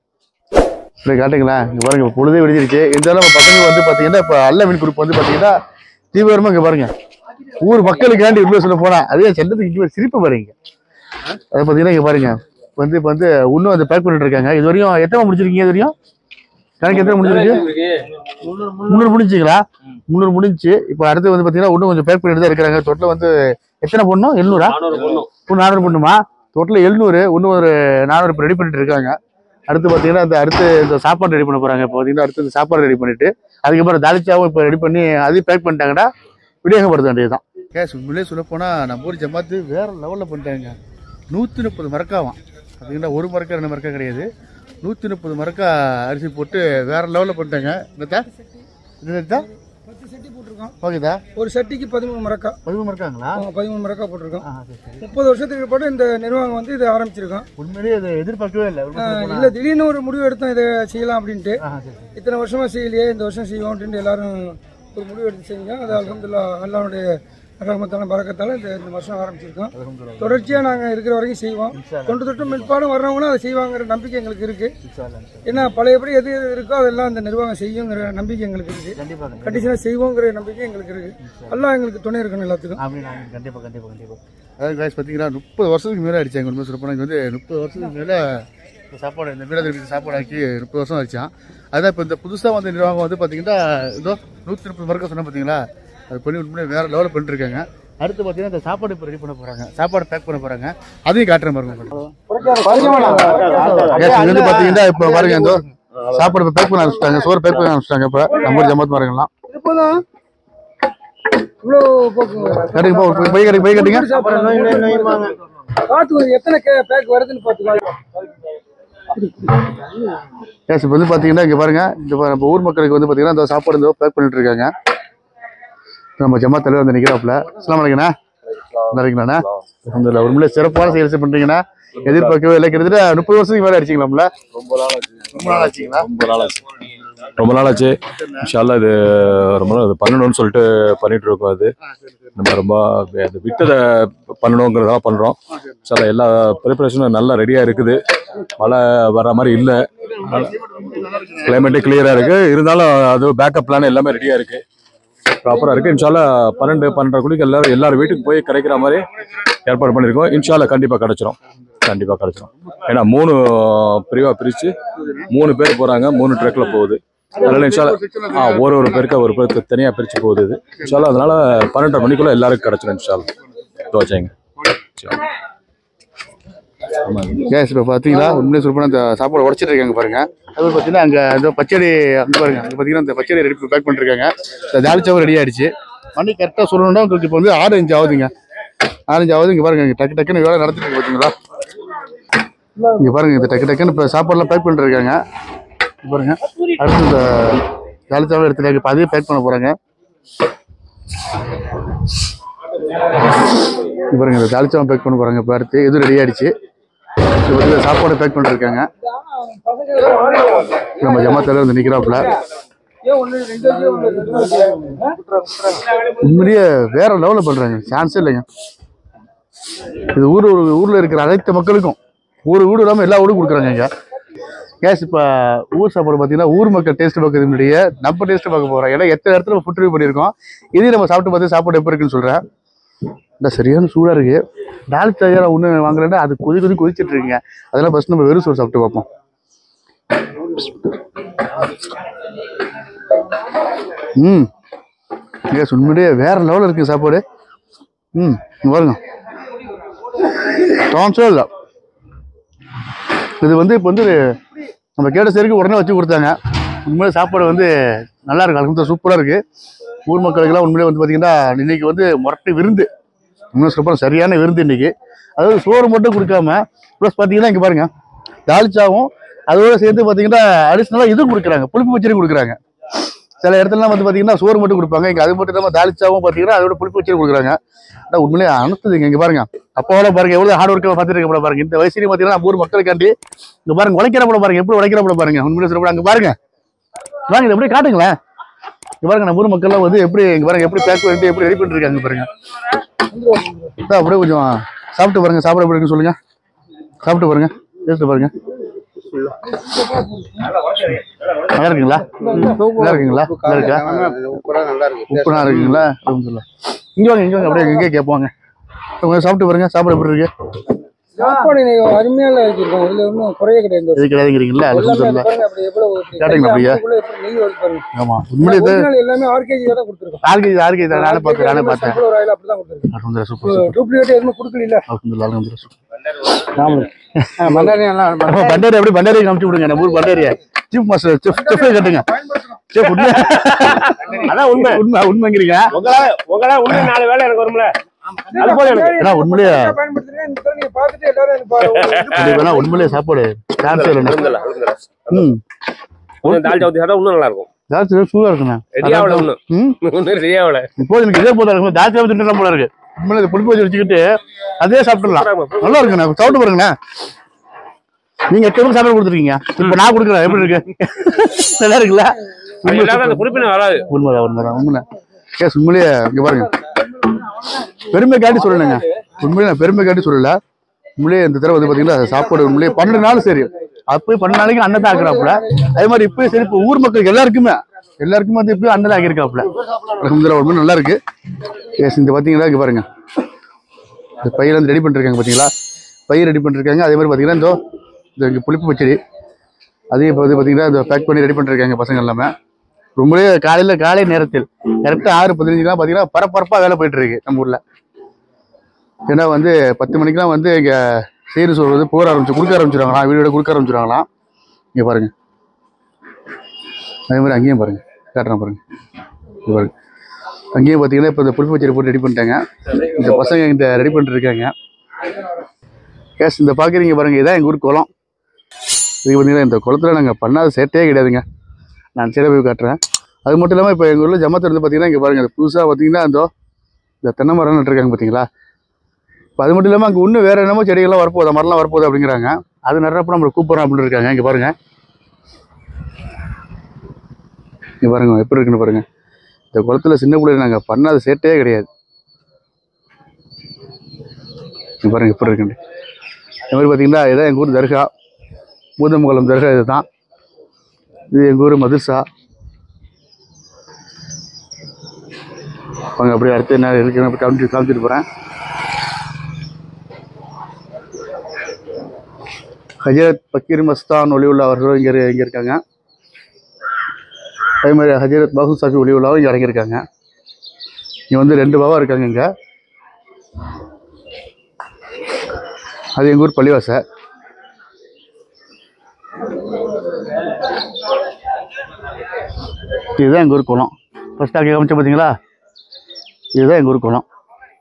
இப்படி காட்டுங்களா இங்க பாருங்க இப்ப பொழுதே விடிஞ்சிருச்சு இருந்தாலும் நம்ம பசங்க வந்து பாத்தீங்கன்னா இப்ப அல்ல மீன் குரூப் வந்து பாத்தீங்கன்னா தீவிரமா இங்க பாருங்க ஊர் மக்களுக்காண்டி உண்மையை சொல்ல போனா அதே செல்லத்துக்கு இங்க ஒரு சிரிப்பு பாருங்க அதை பாத்தீங்கன்னா இங்க பாருங்க வந்து இப்ப வந்து இன்னும் அதை பேக் பண்ணிட்டு இருக்காங்க இது வரையும் எத்தனை முடிச்சிருக்கீங்க இது வரையும் கணக்கு எத்தனை முடிஞ்சிருக்கு முந்நூறு முடிஞ்சுங்களா முந்நூறு முடிஞ்சு இப்போ அடுத்து வந்து பாத்தீங்கன்னா இன்னும் கொஞ்சம் பேக் பண்ணிட்டு தான் இருக்கிறாங்க தொட்டில் வந்து எத்தனை பொண்ணும் எழுநூறா இன்னும் நானூறு பொண்ணுமா டோட்டல் எழுநூறு இன்னும் ஒரு நானூறு இப்போ ரெடி பண்ணிட்டு இருக்காங்க அடுத்து பார்த்தீங்கன்னா அந்த அடுத்து இந்த சாப்பாடு ரெடி பண்ண போறாங்க இப்போ பார்த்தீங்கன்னா அடுத்து இந்த சாப்பாடு ரெடி பண்ணிட்டு அதுக்கப்புறம் தாளிச்சாவும் இப்போ ரெடி பண்ணி அதையும் பேக் பண்ணிட்டாங்கன்னா விடியகப்படுத்த வேண்டியதுதான் கேஸ் உண்மையிலே சொல்ல போனால் நம்ம ஊர் ஜமாத்து வேற லெவலில் பண்ணிட்டாங்க நூற்றி முப்பது மரக்காவாம் பார்த்தீங்கன்னா ஒரு மரக்கா ரெண்டு மரக்கா கிடையாது நூற்றி முப்பது மரக்கா அரிசி போட்டு வேற லெவலில் பண்ணிட்டாங்க என்னத்தா என்னத்தா பத்து செட்டி போட்டிருக்கோம் ஓகேதா ஒரு செட்டிக்கு பதிமூணு மரக்கா பதிமூணு மரக்காங்களா ஆமா, பதிமூணு மரக்கா போட்டிருக்கோம் ஆ சரி சரி முப்பது வருஷத்துக்கு போட்டு இந்த நிர்வாகம் வந்து இதை ஆரம்பிச்சிருக்கோம் உண்மையிலேயே அதை எதிர்பார்க்கவே இல்லை உண்மையை சொல்ல போனா. இல்ல திடீர்னு ஒரு முடிவு எடுத்தோம் இதை செய்யலாம் அப்படின்ட்டு ஆ, சரி, சரி. இத்தனை வருஷமா செய்யலையே இந்த வருஷம் செய்வோம் அப்படின்ட்டு எல்லாரும் ஒரு முடிவு எடுத்து செஞ்சோம் அது அலமதுல்லா அல்லாவுடைய ரஹமத்தான பறக்கத்தால இந்த இந்த வருஷம் ஆரம்பிச்சிருக்கோம் தொடர்ச்சியா நாங்க இருக்கிற வரைக்கும் செய்வோம் தொண்டு தொட்டு மென்பாடும் வர்றவங்களும் அதை செய்வாங்கிற நம்பிக்கை எங்களுக்கு இருக்கு ஏன்னா பழையபடி எது எது இருக்கோ அதெல்லாம் அந்த நிர்வாகம் செய்யுங்கிற நம்பிக்கை எங்களுக்கு இருக்கு கண்டிப்பா கண்டிப்பா. கண்டிஷனா செய்வோங்கிற நம்பிக்கை எங்களுக்கு இருக்கு அல்லாஹ் எங்களுக்கு துணை இருக்கணும் எல்லாத்துக்கும் அப்படின்னு நான் கண்டிப்பா கண்டிப்பா கண்டிப்பா அதாவது guys பார்த்தீங்கன்னா முப்பது வருஷத்துக்கு மேலே அடிச்சாங்க உண்மை சொல்ல போனால் வந்து முப்பது வருஷத்துக்கு மேலே இந்த சாப்பாடு இந்த மீனதிருப்பி சாப்பாடு ஆக்கி முப்பது வருஷம் ஆச்சான் அதான் இப்போ இந்த புதுசாக வந்த நிர்வாகம் வந்து பார்த்தீங்கன்னா இதோ நூற்றி முப்பது மரக்கம் சொன்ன பார்த்தீங்களா அது பண்ணி உண்மையிலே வேற லெவலில் பண்ணிட்டு இருக்காங்க அடுத்து பார்த்தீங்கன்னா இந்த சாப்பாடு இப்போ ரெடி பண்ண போகிறாங்க சாப்பாடு பேக் பண்ண போகிறாங்க அதையும் காட்டுறேன் பாருங்க Guys, இது வந்து பார்த்தீங்கன்னா இப்போ பாருங்க இந்த சாப்பாடு இப்போ பேக் பண்ண ஆரம்பிச்சிட்டாங்க சோறு பேக் பண்ண ஆரம்பிச்சிட்டாங்க இப்போ நம்ம ஊர் ஜமாத் பாருங்கலாம் இப்போதான் இவ்வளோ போக்கு கட்டுங்க போ பை கட்டுங்க பை கட்டுங்க பார்த்துக்கோ எத்தனை பேக் வருதுன்னு பார்த்துக்கோ கேஸ் இப்போ வந்து பார்த்தீங்கன்னா இங்கே பாருங்க இந்த பா- நம்ம ஊர் மக்களுக்கு வந்து பார்த்தீங்கன்னா இந்த சாப்பாடு இந்த பேக் பண்ணிட்டு இருக்காங்க நம்ம ஜமா தலைவர் வந்து நிற்கிறாப்புல அஸ்லாம் வலைக்கண்ணா நல்லா இருக்கீங்களாண்ணா அல்ஹம்துலில்லாஹ் ஒரு முறை சிறப்பான செயல்ஸ் பண்ணுறீங்கண்ணா எதிர்பார்க்கவே இல்லை கிட்டத்தட்ட முப்பது வருஷத்துக்கு மேலே அடிச்சிங்களாம்ல ரொம்ப நாள் ரொம்ப நாள் ஆச்சுங்களா ரொம்ப நாள் ஆச்சு ரொம்ப நாள் ஆச்சு இன்ஷால்லா இது ரொம்ப நாள் இது பண்ணணும்னு சொல்லிட்டு பண்ணிட்டு இருக்கோம் அது நம்ம ரொம்ப அது விட்டதை பண்ணணுங்கிறதா பண்றோம் இன்ஷால்லா எல்லா ப்ரிப்பரேஷனும் நல்லா ரெடியா இருக்குது மழை வர்ற மாதிரி இல்லை கிளைமேட்டே கிளியரா இருக்கு இருந்தாலும் அது பேக்கப் பிளான் எல்லாமே ரெடியா இருக்கு ப்ராப்பரா இருக்கு இன்ஷால்லா பன்னெண்டு பன்னெண்டரை குளிக்கு எல்லாரும் எல்லாரும் வீட்டுக்கு போய் கிடைக்கிற மாதிரி ஏற்பாடு பண்ணியிருக்கோம் இன்ஷால்லா கண்டிப்பா கிடைச்சிரும் கண்டிப்பா கிடைச்சிரும் ஏன்னா மூணு பிரிவா பிரிச்சு மூணு பேர் போறாங்க மூணு ட்ரக்ல போகுது அதனால இன்ஷால்லா ஆ ஒரு ஒரு பேருக்கு ஒரு பேருக்கு தனியா பிரிச்சு போகுது இது இன்ஷால்லா அதனால பன்னெண்டரை மணிக்குள்ள எல்லாருக்கும் கிடைச்சிரும் இன்ஷால்லா தோச்சைங்க கேஸ் இப்போ பார்த்தீங்களா உண்மையை சொல்ல போனால் இந்த சாப்பாடு உடச்சிட்டு இருக்காங்க பாருங்க அது பார்த்தீங்கன்னா அங்கே இந்த பச்சடி அங்கே பாருங்க அங்கே பார்த்தீங்கன்னா இந்த பச்சடி ரெடி பேக் பண்ணிருக்காங்க இந்த தாலிச்சாவும் ரெடி ஆயிடுச்சு மணி கரெக்டாக சொல்லணும்னா உங்களுக்கு இப்போ வந்து ஆறு அஞ்சு ஆகுதுங்க ஆரஞ்சு ஆகுது இங்கே பாருங்க இங்க டக்கு டக்குன்னு வேலை நடந்துட்டு இருக்கு பார்த்தீங்களா இங்கே பாருங்க இந்த டக்கு டக்குன்னு இப்போ சாப்பாடுலாம் பேக் பண்ணிட்டு இருக்காங்க இங்க பாருங்க அடுத்து இந்த தாலிச்சாவும் எடுத்துட்டாங்க இப்போ அதையும் பேக் பண்ண போகிறாங்க இங்க பாருங்க இந்த தாலிச்சாவும் பேக் பண்ண போகிறாங்க இப்போ அடுத்து எதுவும் ரெடி ஆயிடுச்சு இப்போ வந்து சாப்பாடு பேக் பண்ணிருக்காங்க நம்ம ஜமாத்தால வந்து நிற்கிறாப்புல ஏன் ஒன்று ரெண்டு வச்சு ஒன்று உண்மையிலேயே வேற லெவலில் பண்றாங்க சான்ஸே இல்லைங்க இது ஊர் ஒரு ஊர்ல இருக்கிற அனைத்து மக்களுக்கும் ஒரு வீடு இல்லாமல் எல்லா வீடும் கொடுக்குறாங்க இங்க கேஸ் இப்போ ஊர் சாப்பாடு பார்த்தீங்கன்னா ஊர் மக்கள் டேஸ்ட் பார்க்கறது முன்னாடியே நம்ம டேஸ்ட் பார்க்க போகிறோம் ஏன்னா எத்தனை இடத்துல ஃபுட் ரிவ்யூ பண்ணியிருக்கோம் இதையும் நம்ம சாப்பிட்டு பார்த்து சாப்பாடு எப்போ இருக்குன்னு சொல்கிறேன் இந்த சரியான சூடாக இருக்கு டால் தயாராக ஒன்று வாங்குறேன்னா அது கொதி கொதி கொதிச்சிட்டு இருக்குங்க அதெல்லாம் ஃபர்ஸ்ட் நம்ம வெறும் சோறு சாப்பிட்டு பார்ப்போம் ம் ஏ உண்மையிலேயே வேற லெவலில் இருக்கு சாப்பாடு ம் இங்க பாருங்க சான்ஸே இல்லை இது வந்து இப்போ வந்து நம்ம கேட்ட சரிக்கு உடனே வச்சு கொடுத்தாங்க உண்மையிலே சாப்பாடு வந்து நல்லா இருக்கு அலகம்தா சூப்பராக இருக்கு ஊர் மக்களுக்கெல்லாம் உண்மையிலே வந்து பார்த்தீங்கன்னா இன்னைக்கு வந்து முரட்டு விருந்து இன்னும் சொல்ல சரியான விருந்து இன்னைக்கு அதாவது சோறு மட்டும் கொடுக்காம ப்ளஸ் பார்த்தீங்கன்னா இங்கே பாருங்க தாளிச்சாவும் அதோட சேர்த்து பார்த்தீங்கன்னா அடிஷ்னலாக இதுவும் கொடுக்குறாங்க புளிப்பு பச்சரியும் கொடுக்குறாங்க சில இடத்துலலாம் வந்து பார்த்தீங்கன்னா சோறு மட்டும் கொடுப்பாங்க இங்கே அது மட்டும் இல்லாமல் தாளிச்சாவும் பார்த்தீங்கன்னா அதோட புளிப்பு பச்சரி கொடுக்குறாங்க ஆனால் உண்மையிலே அனுப்புதுங்க இங்கே பாருங்க அப்போவோட பாருங்க எவ்வளோ ஹார்ட் ஒர்க்காக பார்த்துட்டு இருக்க பாருங்க இந்த வயசுலையும் பார்த்தீங்கன்னா நம்ம ஊர் மக்களுக்காண்டி இங்கே பாருங்க உழைக்கிறப்பட பாருங்க எப்படி உழைக்கிறப்பட பாருங்க உண்மையிலே சொல்லப்பட அங்கே பாருங்க வாங்க இதை எப்படி காட்டுங்களேன் இங்க பாருங்க நம்ம ஊர் மக்கள்லாம் வந்து எப்படி இங்க பாருங்க எப்படி பேக் பண்ணிட்டு எப்படி ரெடி பண்ணிட்டு இருக்காங்க பாருங்க அதான் அப்படியே கொஞ்சம் சாப்பிட்டு பாருங்க சாப்பிட எப்படி இருக்குன்னு சொல்லுங்க சாப்பிட்டு பாருங்க டேஸ்ட் பாருங்க நல்லா இருக்குங்களா நல்லா இருக்குங்களா நல்லா இருக்கா சூப்பரா நல்லா இருக்கு உப்புனா இருக்குங்களா அலமதுல்லா இங்க வாங்க இங்க வாங்க அப்படியே இங்கே கேட்பாங்க கொஞ்சம் சாப்பிட்டு பாருங்க சாப்பிட எப்படி இருக்கு சாப்பாடு இன்னைக்கு அருமையான வச்சிருக்கோம் இதுல ஒன்றும் குறைய கிடையாது இது கிடையாதுங்கிறீங்களா எல்லாமே அது அலமதுல்லா பாருங்க அப்படி எவ்வளவு இப்படி கேட்டீங்களா அப்படியா? அப்படியே எப்படி நெய் வருது பாருங்க ஆமா உண்மையிலே இது ஒரிஜினல் எல்லாமே ஆர்கேஜி தான் கொடுத்துருக்கோம் யாருக்கு இது யாருக்கு இது நானே பார்த்தேன் நானே பார்த்தேன் சம்பளம் ஆயில் அப்படிதான் கொடுத்துருக்கோம் அலமதுல்லா சூப்பர் சூப்பர் டூப்ளிகேட் எதுவுமே கொடுக்கல அலமதுல்லா அலமதுல்லா சூப்பர் மண்டாரி எல்லாம் நம்ம பண்டாரி அப்படியே பண்டாரி காமிச்சு விடுங்க நம்ம ஊர் பண்டாரியா சீஃப் மாஸ்டர் செஃப் செஃப் கட்டுங்க செஃப் உண்மை அதான் உண்மை உண்மை உண்மைங்கிறீங்க உங்களா உங்களா உள்ள நாலு வேலை எனக்கு வரும்ல அது போல எனக்கு ஏன்னா உண்மையிலேயே பயன்படுத்துறேன் இந்த தடவை நீங்க பார்த்துட்டு எல்லாரும் எனக்கு பா- இது இது வேணா உண்மையிலேயே சாப்பாடு சான்ஸே இல்லை அழுந்தல அழுந்தல ம் கொஞ்சம் தால் சவுத்தி சாப்பிட்டா இன்னும் நல்லா இருக்கும் ஜாஸ்தி சூடாக இருக்குண்ணே ரெடியாவல ஒண்ணு ம் ஒன்னும் ரெடியாவல இப்போ எனக்கு இதே போல இருக்கும் ஜாஸ்தியாக தின்னுலாம் போல இருக்கு உண்மையில இது புளிப்பு வச்சு வச்சுக்கிட்டு அதே சாப்பிட்டுலாம் நல்லா இருக்குண்ணே சாப்பிட்டு பாருங்கண்ணே நீங்க எட்டு பேருக்கு சாப்பாடு கொடுத்துருக்கீங்க இப்போ நான் கொடுக்குறேன் எப்படி இருக்கு நல்லா இருக்குல்ல அது இல்லாத அந்த குறிப்பின வராது உண்மைதான் உண்மைதான் உண்மை கேஸ் உண்மையிலேயே இங்க பாருங்க பெருமை காட்டி சொல்லணுங்க உண்மையிலே நான் பெருமை காட்டி சொல்லல உண்மையிலேயே இந்த தடவை வந்து பாத்தீங்கன்னா சாப்பாடு உண்மையிலேயே பன்னெண்டு நாள் சரி அப்பயும் பன்னெண்டு நாளைக்கு அண்ணன் தான் ஆக்குறாப்புல அதே மாதிரி இப்பயும் சரி இப்போ ஊர் மக்களுக்கு எல்லாருக்குமே எல்லாருக்குமே வந்து இப்பயும் அண்ணன் தான் ஆக்கியிருக்காப்புல அலமதுல்லா உண்மை நல்லா இருக்கு கேஸ் இந்த பாத்தீங்களா இங்க பாருங்க இந்த பையில வந்து ரெடி பண்ணிருக்காங்க பாத்தீங்களா பை ரெடி பண்ணிருக்காங்க அதே மாதிரி பாத்தீங்கன்னா இந்த இந்த இங்க புளிப்பு பச்சடி அதையும் இப்போ வந்து பாத்தீங்கன்னா இந்த பேக் பண்ணி ரெடி பண்ணிருக்காங்க பசங்க எல்லாமே ரொம்பவே காலையில காலை நேரத்தில் கரெக்டா ஆறு பதினஞ்சுலாம் பாத்தீங்கன்னா பரபரப்பா வேலை போயிட்டு இருக்கு நம்ம ஊர்ல ஏன்னா வந்து பத்து மணிக்கெல்லாம் வந்து இங்க சீரு சொல்றது போக ஆரம்பிச்சு கொடுக்க ஆரம்பிச்சிருவாங்களாம் வீடு வீடு கொடுக்க ஆரம்பிச்சிருவாங்களாம் இங்க பாருங்க அதே மாதிரி அங்கேயும் பாருங்க காட்டுறேன் பாருங்க இங்க பாருங்க அங்கேயும் பார்த்தீங்கன்னா இப்போ இந்த புளிப்பு பச்சடி போட்டு ரெடி பண்ணிட்டாங்க இந்த பசங்க இந்த ரெடி பண்ணிட்டு இருக்காங்க கேஸ் இந்த பார்க்குறீங்க பாருங்க இதான் எங்கள் ஊர் குளம் இது பார்த்தீங்கன்னா இந்த குளத்துல நாங்கள் பண்ணாத சேட்டையே கிடையாதுங்க நான் சைடாக போய் காட்டுறேன் அது மட்டும் இல்லாமல் இப்போ எங்கள் ஊரில் ஜமத்தில் வந்து பார்த்தீங்கன்னா இங்கே பாருங்கள் புதுசாக பார்த்தீங்கன்னா இந்த இந்த தென்னை மரம் நட்டுருக்காங்க பார்த்தீங்களா இப்போ அது மட்டும் இல்லாமல் அங்கே இன்னும் வேறு என்னமோ செடிகள்லாம் வரப்போகுது மரம்லாம் வரப்போகுது அப்படிங்கிறாங்க அது நடுறப்ப நம்மளை கூப்பிட்றோம் அப்படின்னு இருக்காங்க இங்கே பாருங்க இங்கே பாருங்க எப்படி இருக்குன்னு பாருங்க இந்த குளத்துல சின்ன பிள்ளைங்க நாங்கள் பண்ணாத சேட்டையே கிடையாது இங்கே பாருங்க எப்படி இருக்குன்னு இந்த மாதிரி பார்த்தீங்கன்னா இதான் எங்கள் ஊர் தர்கா பூதமங்கலம் தர்கா இதுதான் இது எங்கள் ஊர் மதுசா வாங்க அப்படியே அடுத்து என்ன இருக்குன்னு அப்படி காமிச்சு காமிச்சிட்டு போகிறேன் ஹஜரத் பக்கீர் மஸ்தான் ஒளிவுல்லா அவர்களும் இங்கே இங்கே இருக்காங்க அதே மாதிரி ஹஜரத் பாசு சாஃபி ஒளிவுல்லாவும் இங்கே அடங்கியிருக்காங்க இங்கே வந்து ரெண்டு பாபா இருக்காங்க இங்கே அது எங்கள் ஊர் பள்ளிவாசை இதுதான் எங்கள் ஊர் குளம் ஃபஸ்ட் அங்கே காமிச்ச பார்த்தீங்களா இதுதான் எங்கள் ஊர் குளம்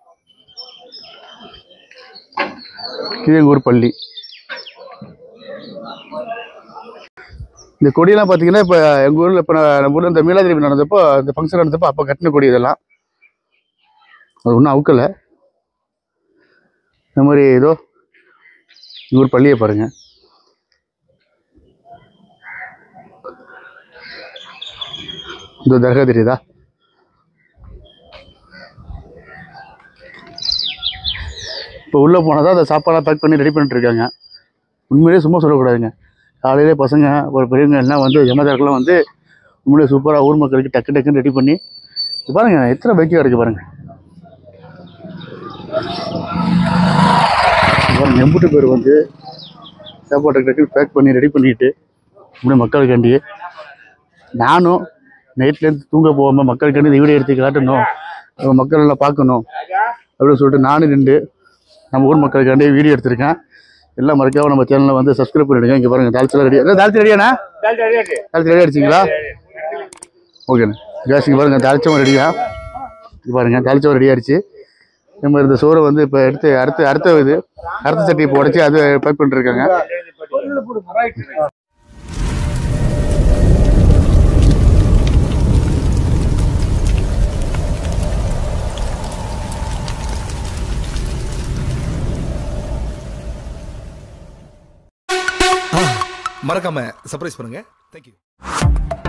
இது எங்கள் ஊர் பள்ளி இந்த கொடியெல்லாம் பார்த்தீங்கன்னா இப்போ எங்கள் ஊரில் இப்போ நம்ம ஊரில் இந்த மீலாதிரி நடந்தப்போ இந்த ஃபங்க்ஷன் நடந்தப்போ அப்போ கட்டின கொடி இதெல்லாம் அது ஒன்றும் அவுக்கலை இந்த மாதிரி ஏதோ எங்கள் ஊர் பள்ளியை பாருங்கள் இந்த தர்கா தெரியுதா இப்போ உள்ளே போனால் தான் அந்த சாப்பாடெல்லாம் பேக் பண்ணி ரெடி பண்ணிட்டு இருக்காங்க உண்மையிலேயே சும்மா சொல்லக்கூடாதுங்க காலையிலே பசங்க ஒரு பெரியவங்க எல்லாம் வந்து ஜமதாக்கெல்லாம் வந்து உண்மையிலே சூப்பராக ஊர் மக்களுக்கு டக்கு டக்குன்னு ரெடி பண்ணி இது பாருங்க எத்தனை பைக்கு கிடக்கு பாருங்க இது பாருங்க எம்புட்டு பேர் வந்து சாப்பாட்டை டக்கு பேக் பண்ணி ரெடி பண்ணிட்டு இப்படி மக்களுக்காண்டி நானும் நைட்லேருந்து தூங்க போகாமல் மக்களுக்கு இந்த வீடியோ எடுத்து காட்டணும் நம்ம மக்கள் எல்லாம் பார்க்கணும் அப்படின்னு சொல்லிட்டு நானும் நின்று நம்ம ஊர் மக்களுக்காண்டி வீடியோ எடுத்திருக்கேன் எல்லாம் மறக்காம நம்ம சேனலில் வந்து சப்ஸ்கிரைப் பண்ணிடுங்க இங்கே பாருங்க தால்ச்சலாம் ரெடி இல்லை தால்ச்சி ரெடியாண்ணா தால்ச்சி ரெடி அடிச்சிங்களா ஓகேண்ணா கேஸ் இங்கே பாருங்க தாளிச்சவன் ரெடியா இங்கே பாருங்க தாளிச்சவன் ரெடி ஆயிடுச்சு நம்ம இந்த சோறை வந்து இப்போ எடுத்து அடுத்து அடுத்த இது அடுத்த சட்டி இப்போ உடச்சி அது பைப் பண்ணிருக்காங்க மறக்காம சர்ப்ரைஸ் பண்ணுங்க தேங்க்யூ